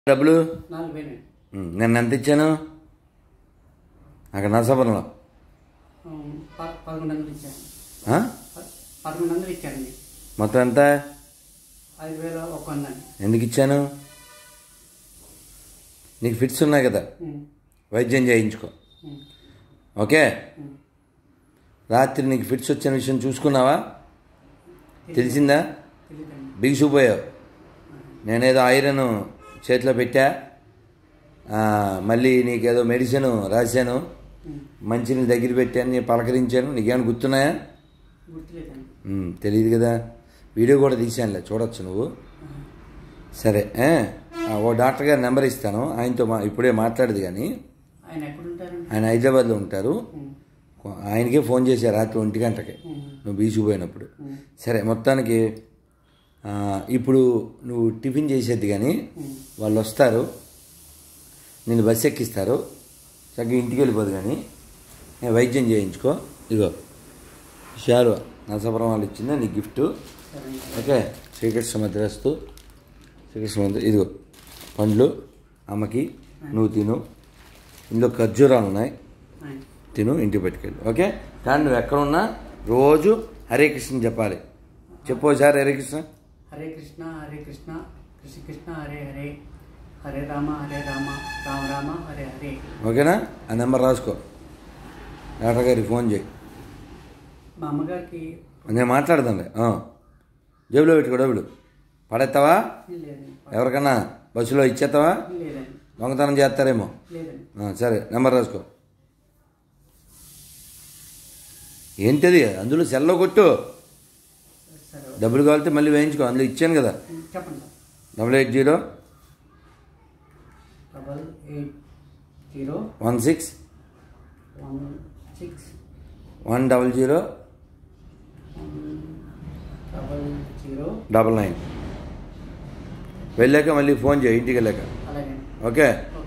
డబ్బులు నాలుగు వేలు ఉమ్, నిన్న ఎంత ఇచ్చాను అక్కడ నరసాపురంలో ప- పదకొండు వందలు ఇచ్చాను ఆ? ప- పదకొండు వందలు ఇచ్చానండి మొత్తం ఎంత ఐదు వేల ఒక వందండి ఎందుకు ఇచ్చాను నీకు ఫిట్స్ ఉన్నాయి కదా ఉమ్, వైద్యం చేయించుకో ఉమ్, ఓకే ఉమ్. రాత్రి నీకు ఫిట్స్ వచ్చిన విషయం చూసుకున్నావా తెలిసిందా తెలీదండి బిగుసిపోయావు నేనేదో ఐరన్ చేతిలో పెట్టా ఆ, మళ్ళీ నీకేదో మెడిసిన్ రాశాను ఉమ్, మంచిని దగ్గర పెట్టాను నేను పలకరించాను నీకేమైనా గుర్తున్నాయా గుర్తులేదండి ఉమ్, తెలియదు కదా వీడియో కూడా తీశానులే చూడొచ్చు నువ్వు సరే ఏ? ఆ, ఓ డాక్టర్ గారి నెంబర్ ఇస్తాను ఆయనతో మా ఇప్పుడే మాట్లాడదు కానీ ఆయన ఎక్కడుంటారండి ఆయన హైదరాబాద్లో ఉంటారు ఉమ్, ఆయనకే ఫోన్ చేశారు రాత్రి ఒంటి గంటకి ఉమ్, నువ్వు బీచుకుపోయినప్పుడు ఉమ్, సరే మొత్తానికి ఆ, ఇప్పుడు నువ్వు టిఫిన్ చేసేది కానీ ఉమ్. వాళ్ళు వస్తారు నేను బస్సు ఎక్కిస్తారు చక్కగా ఇంటికి వెళ్ళిపోదు కానీ నేను వైద్యం చేయించుకో ఇగో షారు నరసాపురం వాళ్ళు ఇచ్చిందా నీ గిఫ్ట్ సరే అండి. ఓకే శ్రీకృష్ణ మద్రస్తు శ్రీకృష్ణ మందిర ఇదిగో పండ్లు అమ్మకి నువ్వు తిను ఇందులో ఖర్జూరాలు ఉన్నాయి ఆయన తిను ఇంటికి పట్టుకెళ్ళి ఓకే కానీ నువ్వు ఎక్కడున్నా రోజు హరే కృష్ణ చెప్పాలి చెప్పు ఒకసారి హరే కృష్ణ హరే కృష్ణ హరే కృష్ణ కృష్ణ కృష్ణ హరే హరే హరే రామ హరే రామ రామ రామ హరే హరే ఓకేనా ఆ నెంబర్ రాసుకో డాక్టర్ గారికి ఫోన్ చేయి మా అమ్మగారికి నేను మాట్లాడదాంలే ఆ. జేబులో పెట్టుకో డబ్బులు పడేస్తావా లేదండి ఎవరికన్నా బస్సులో ఇచ్చేస్తావా లేదండి దొంగతనం చేస్తారేమో లేదండి ఆ, సరే నెంబర్ రాసుకో ఏంటది అందులో సెల్లో కొట్టు సరే డబ్బులు కావాలితే మళ్ళీ వేయించుకో అందులో ఇచ్చాను కదా చెప్పండి double eight zero double eight zero one six one six one double zero double zero double nine వెళ్ళాక మళ్ళీ ఫోన్ చేయి ఇంటికి వెళ్ళాక అలాగే ఓకే ఓకే